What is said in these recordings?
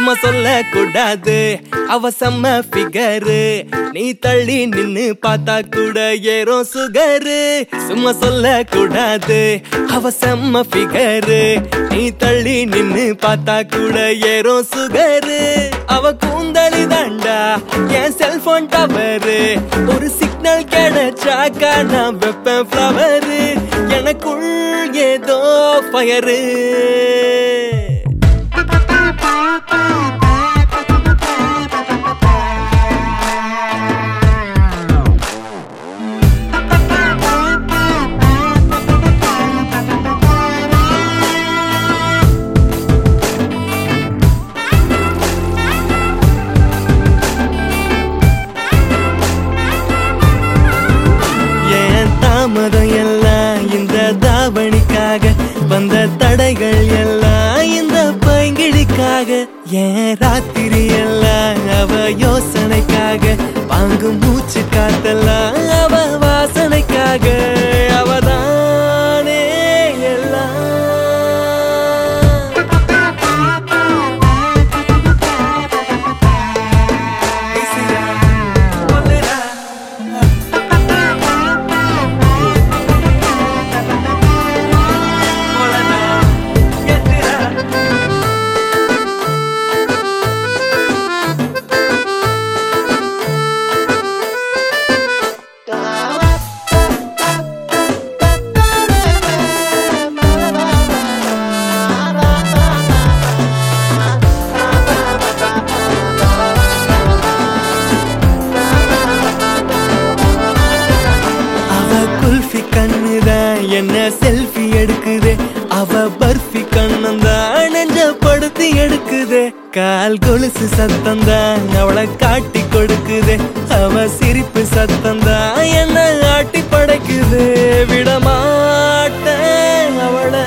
சும்மா சொல்ல கூடாது அவ செம்ம ஃபிகரு நீ தள்ளி நின்னு பார்த்தா கூட ஏறும் சுகரு சும்மா சொல்ல கூடாது அவ செம்ம ஃபிகரு நீ தள்ளி நின்னு பார்த்தா கூட ஏறும் சுகரு அவ கூந்தலி தாண்டா என் செல்போன் டவரு ஒரு சிக்னல் கிடைச்சாக்கா நான் வெப்பேன் ஃப்ளவரு எனக்குள் ஏதோ ஃபயரு ஏன் தாமதம் எல்லாம் இந்த தாவணிக்காக வந்த தடைகள் எல்லாம் இந்த பைங்கிழிக்காக ஏன் ராத்திரி எல்லாம் அவ யோசனைக்காக வாங்கும் மூச்சு காத்தெல்லாம் அவ வாசனைக்காக அவதானே எல்லாம் அவ குல்ஃபி கண்ணுதான் என்ன செல்ஃபி எடுக்குது அவ பர்ஃபி கண்ணந்தான் நெஞ்ச படுத்தி எடுக்குது கால் கொலுசு சத்தம் தான் அவளை காட்டி கொடுக்குது அவ சிரிப்பு சத்தம் தான் என்ன ஆட்டி படைக்குது விடமாட்டேன் அவளை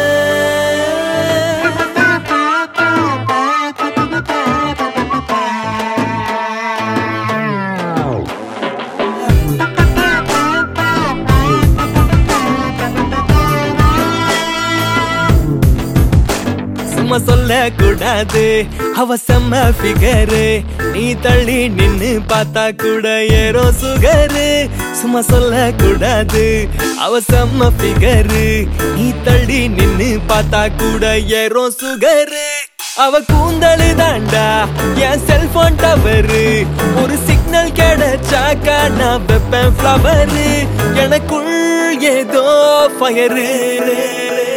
சும்மா சொல்ல கூடாது அவ செம்ம ஃபிகரு நீ தள்ளி நின்னு பார்த்தா கூட ஏறோ சுகரு சும்மா சொல்ல கூடாது அவ செம்ம ஃபிகரு நீ தள்ளி நின்னு பார்த்தா கூட ஏறோ சுகரு அவ கூந்தலு தாண்டா என் செல்போன் டவரு ஒரு சிக்னல் கிடைச்சாக்கா நான் வெப்பேன் ஃப்ளவரு எனக்குள் ஏதோ ஃபயரு